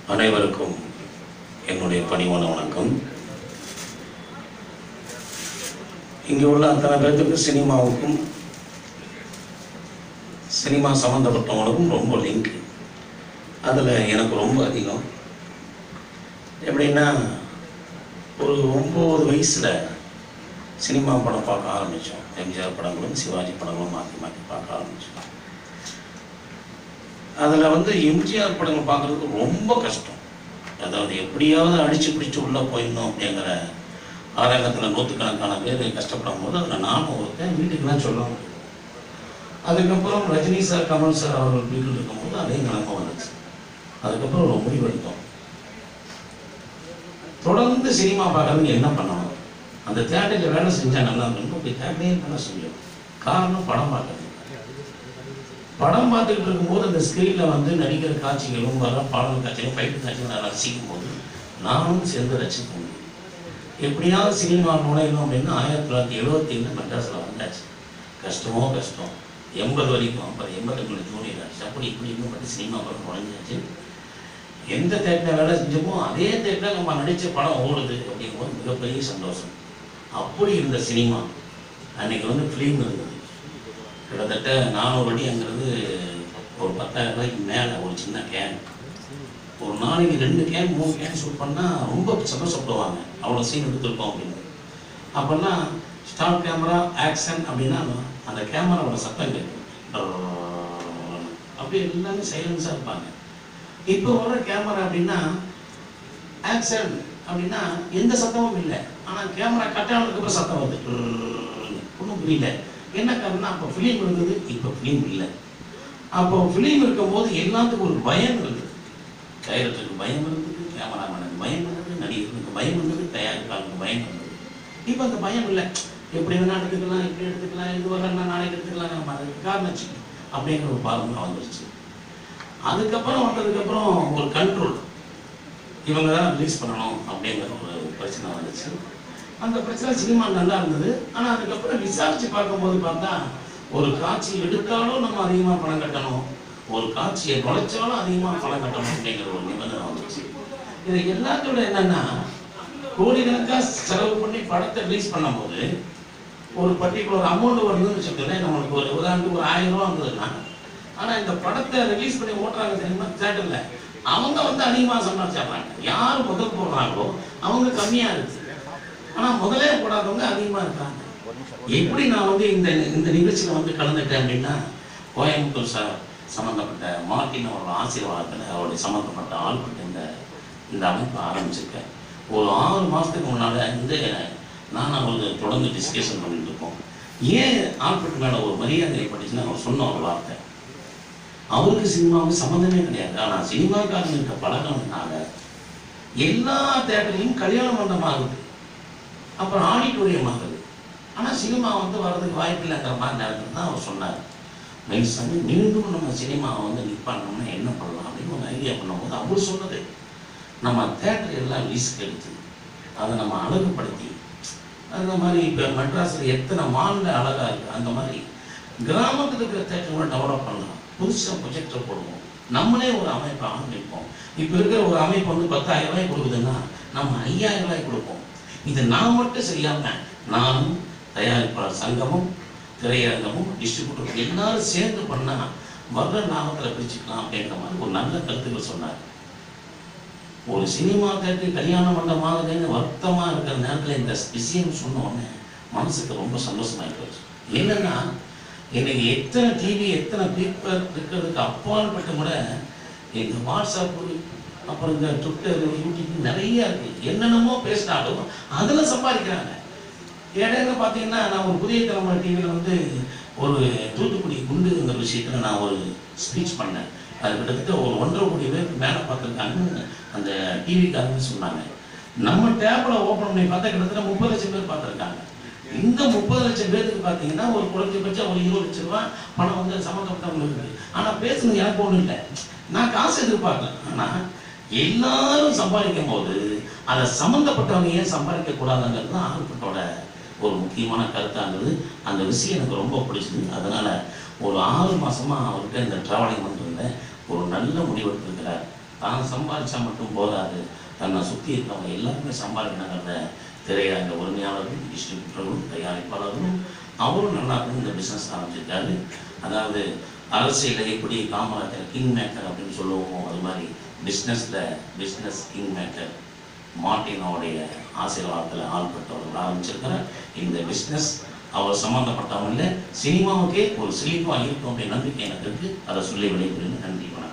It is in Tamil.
அனைவருக்கும் என்னுடைய பணிவான வணக்கம் இங்கே உள்ள அத்தனை பேர்த்துக்கு சினிமாவுக்கும் சினிமா சம்மந்தப்பட்டவங்களுக்கும் ரொம்ப லிங்க் அதில் எனக்கு ரொம்ப அதிகம் எப்படின்னா ஒரு ஒம்பது வயசில் சினிமா படம் பார்க்க ஆரம்பித்தோம் எம்ஜிஆர் படங்களும் சிவாஜி படங்களும் மாற்றி மாற்றி பார்க்க ஆரம்பித்தோம் அதில் வந்து எம்ஜிஆர் படங்கள் பார்க்குறதுக்கு ரொம்ப கஷ்டம் அதாவது எப்படியாவது அடித்து பிடிச்சி உள்ளே போயிடணும் அப்படிங்கிற ஆரங்கத்தில் நூற்றுக்கணக்கான பேர் கஷ்டப்படும் போது அதில் நானும் ஒருத்தன் வீட்டுக்கெல்லாம் சொல்ல முடியும் அதுக்கப்புறம் ரஜினி சார் கமல் சார் அவர்கள் வீட்டில் இருக்கும்போது அதே நிலைமை வந்துச்சு அதுக்கப்புறம் ஒரு முடிவு எடுத்தோம் தொடர்ந்து சினிமா பார்க்கறதுக்கு என்ன பண்ணணும் அந்த தேட்டரில் வேலை செஞ்சால் நல்லா இருக்கும் போய் தேட்டரே வேலை செஞ்சோம் காரணம் படம் பார்க்கறது படம் பார்த்துக்கிட்டு இருக்கும்போது அந்த ஸ்க்ரீனில் வந்து நடிக்கிற காட்சிகளும் வர பாடல் காட்சிகளும் ஃபைட்டு காட்சிகளும் நான் ரசிக்கும் போது நானும் சேர்ந்து ரசிக்க முடியும் எப்படியாவது சினிமா நுழையணும் அப்படின்னு ஆயிரத்தி தொள்ளாயிரத்தி எழுபத்தி ஏழு மெட்ராஸில் வந்தாச்சு கஷ்டமோ கஷ்டம் எண்பது வரைக்கும் அப்புறம் எண்பத்தெட்டு ஜூனியர் ஆச்சு அப்படி இப்படி இன்னும் பற்றி சினிமா படம் நுழைஞ்சாச்சு எந்த தேட்டரில் வேலை செஞ்சோமோ அதே தேட்டரில் நம்ம நடித்த படம் ஓடுது அப்படிங்கும்போது மிகப்பெரிய சந்தோஷம் அப்படி இருந்த சினிமா அன்னைக்கு வந்து ஃபிலிம் இருந்தது கிட்டத்தட்ட நானூறு அடிங்கிறது ஒரு பத்தாயிரம் ரூபாய்க்கு மேலே ஒரு சின்ன கேன் ஒரு நாளைக்கு ரெண்டு கேன் மூணு கேன் ஷூட் பண்ணால் ரொம்ப சந்தோஷப்படுவாங்க அவ்வளோ சீன் எடுத்திருக்கோம் அப்படின்னு அப்போல்லாம் ஸ்டார்ட் கேமரா ஆக்ஷன் அப்படின்னா அந்த கேமராவோட சத்தம் கேட்கும் டர்ரர்ரர்ரர்ரர். அப்படியே எல்லாமே சைலன்ஸாக இருப்பாங்க இப்போ வர கேமரா அப்படின்னா ஆக்ஷன் அப்படின்னா எந்த சத்தமும் இல்லை ஆனால் கேமரா கட் ஆனதுக்கப்புறம் சத்தம் வருது டர்ரர்ரர்ரர்னு. ஒன்றும் புரியல என்ன காரணம்னா அப்போ ஃபிலிம் இருந்தது இப்போ ஃபிலிம் இல்லை அப்போ ஃபிலிம் இருக்கும்போது எல்லாத்துக்கும் ஒரு பயம் இருந்தது டைரக்டருக்கு பயம் இருந்தது கேமராமேனுக்கு பயம் இருந்தது நடிகர்களுக்கு பயம் இருந்தது தயாரிப்பாளருக்கு பயம் இருந்தது இப்போ அந்த பயம் இல்லை எப்படி வேணா எடுத்துக்கலாம் இப்படி எடுத்துக்கலாம் இது வரலாம் நாளைக்கு எடுத்துக்கலாம் நம்ம அதுக்கு காரணம் வச்சு அப்படிங்கிற ஒரு பார்வை வந்துருச்சு அதுக்கப்புறம் வந்ததுக்கப்புறம் ஒரு கண்ட்ரோல் இவங்க தான் ரிலீஸ் பண்ணணும் அப்படிங்கிற ஒரு பிரச்சனை வந்துச்சு அந்த பிரச்சனை சினிமா நல்லா இருந்தது ஆனால் அதுக்கப்புறம் விசாரித்து பார்க்கும்போது பார்த்தா ஒரு காட்சி எடுத்தாலும் நம்ம அதிகமாக பணம் கட்டணும் ஒரு காட்சியை நுழைச்சாலும் அதிகமாக பணம் கட்டணும் அப்படிங்கிற ஒரு நிபந்தனை வந்துச்சு இது எல்லாத்தோட என்னன்னா கோடிக்கணக்காக செலவு பண்ணி படத்தை ரிலீஸ் பண்ணும்போது ஒரு பர்டிகுலர் அமௌண்ட் வருதுன்னு வச்சுக்கோங்களேன் நம்மளுக்கு ஒரு உதாரணத்துக்கு ஒரு ஆயிரம் ரூபா வந்ததுன்னா ஆனால் இந்த படத்தை ரிலீஸ் பண்ணி ஓட்டுறாங்க தெரியுமா தேட்டரில் அவங்க வந்து அதிகமாக சம்பாதிச்சிடுறாங்க யார் முதல் போடுறாங்களோ அவங்க கம்மியாக இருக்கு ஆனால் முதலே போடாதவங்க அதிகமாக இருக்காங்க எப்படி நான் வந்து இந்த இந்த நிகழ்ச்சியில் வந்து கலந்துட்டேன் அப்படின்னா கோயம்புத்தூர் சார் சம்மந்தப்பட்ட மார்ட்டின் அவரோட ஆசீர்வாதத்தில் அவருடைய சம்மந்தப்பட்ட ஆள்பட்ட இந்த இந்த அமைப்பை ஆரம்பிச்சிருக்கேன் ஒரு ஆறு மாதத்துக்கு முன்னால் இந்த நான் அவருக்கு தொடர்ந்து டிஸ்கஷன் பண்ணிட்டு இருக்கோம் ஏன் ஆள்பட்டு மேலே ஒரு மரியாதை ஏற்பட்டுச்சுன்னா அவர் சொன்ன ஒரு வார்த்தை அவருக்கு சினிமாவுக்கு சம்மந்தமே கிடையாது ஆனால் சினிமாக்காரங்க இருக்க பழக்கம்னால எல்லா தேட்டர்லையும் கல்யாண மண்டபம் ஆகுது அப்புறம் ஆடிட்டோரியம் ஆகுது ஆனால் சினிமா வந்து வர்றதுக்கு வாய்ப்பு இல்லைங்கிற மாதிரி நேரத்தில் தான் அவர் சொன்னார் மெல்சாமி மீண்டும் நம்ம சினிமாவை வந்து நிற்பாண்டோம்னா என்ன பண்ணலாம் அப்படின்னு ஒரு ஐடியா பண்ணும்போது அவர் சொன்னது நம்ம தேட்டர் எல்லாம் லீஸ்க்கு எடுத்து அதை நம்ம அழகுபடுத்தி அந்த மாதிரி இப்போ மெட்ராஸில் எத்தனை மாலில் அழகாக இருக்குது அந்த மாதிரி கிராமத்தில் இருக்கிற தேட்டர் கூட டெவலப் பண்ணலாம் புதுசாக ப்ரொஜெக்டர் போடுவோம் நம்மளே ஒரு அமைப்பை ஆரம்பிப்போம் இப்போ இருக்கிற ஒரு அமைப்பு வந்து பத்தாயிரம் ரூபாய் கொடுக்குதுன்னா நம்ம ஐயாயிரம் ரூபாய் கொடுப்போம் இது நான் மட்டும் செய்யாமல் நானும் தயாரிப்பாளர் சங்கமும் திரையரங்கமும் டிஸ்ட்ரிபியூட்டர் எல்லாரும் சேர்ந்து பண்ணால் வர்ற லாபத்தில் பிரிச்சுக்கலாம் அப்படின்ற மாதிரி ஒரு நல்ல கருத்துக்கள் சொன்னார் ஒரு சினிமா தேட்டர் கல்யாண மண்டபமாகுதுன்னு வருத்தமாக இருக்கிற நேரத்தில் இந்த விஷயம் சொன்ன உடனே மனசுக்கு ரொம்ப சந்தோஷமாக போச்சு என்னன்னா இன்னைக்கு எத்தனை டிவி எத்தனை பேப்பர் இருக்கிறதுக்கு அப்பாற்பட்டு கூட இந்த வாட்ஸ்அப்பு அப்புறம் இந்த ட்விட்டர் யூடியூப் நிறைய இருக்கு என்னென்னமோ பேசினாலும் அதில் சம்பாதிக்கிறாங்க இடையில பார்த்தீங்கன்னா நான் ஒரு புதிய தலைமுறை டிவியில் வந்து ஒரு தூத்துக்குடி குண்டுங்கிற விஷயத்தில் நான் ஒரு ஸ்பீச் பண்ணேன் அது கிட்டத்தட்ட ஒரு ஒன்றரை கோடி பேருக்கு மேலே பார்த்துருக்காங்கன்னு அந்த டிவிக்காரங்க சொன்னாங்க நம்ம டேப்பில் ஓப்பன் பண்ணி பார்த்தா கிட்டத்தட்ட முப்பது லட்சம் பேர் பார்த்துருக்காங்க இந்த முப்பது லட்சம் பேருக்கு பார்த்தீங்கன்னா ஒரு குறைஞ்சபட்சம் ஒரு இருபது லட்சம் ரூபாய் பணம் வந்து சம்மந்தப்பட்டவங்க இருக்குது ஆனால் பேசுனது எனக்கு ஒன்றும் இல்லை நான் காசு எதிர்பார்க்கல ஆனால் எல்லாரும் சம்பாதிக்கும் போது அதை சம்மந்தப்பட்டவங்க ஏன் சம்பாதிக்க கூடாதுங்கிறது தான் ஆல்பட்டோட ஒரு முக்கியமான கருத்தாக இருந்தது அந்த விஷயம் எனக்கு ரொம்ப பிடிச்சது அதனால ஒரு ஆறு மாசமா அவர்கிட்ட இந்த டிராவலிங் பண்ணிட்டு இருந்தேன் ஒரு நல்ல முடிவு எடுத்திருக்கிறார் தான் சம்பாதிச்சா மட்டும் போதாது தன்னை சுற்றி இருக்கவங்க எல்லாருமே சம்பாதிக்கணுங்கிறத திரையரங்க உரிமையாளர்களும் டிஸ்ட்ரிபியூட்டர்களும் தயாரிப்பாளர்களும் அவரும் நல்லா இருக்கணும் இந்த பிஸ்னஸ் ஆரம்பிச்சிருக்காரு அதாவது அரசியலில் எப்படி காமராஜர் கிங் மேக்கர் அப்படின்னு சொல்லுவோமோ அது மாதிரி பிஸ்னஸில் பிஸ்னஸ் கிங் மேக்கர் மார்ட்டினோடைய ஆசீர்வாதத்தில் ஆள்பட்டவர் ஆரம்பிச்சிருக்கிற இந்த பிஸ்னஸ் அவர் சம்மந்தப்பட்டவங்க இல்லை சினிமாவுக்கே ஒரு செழிப்பாக இருக்கும் அப்படின்ற நம்பிக்கை எனக்கு இருக்கு அதை சொல்லி விடைபெறுங்க நன்றி வணக்கம்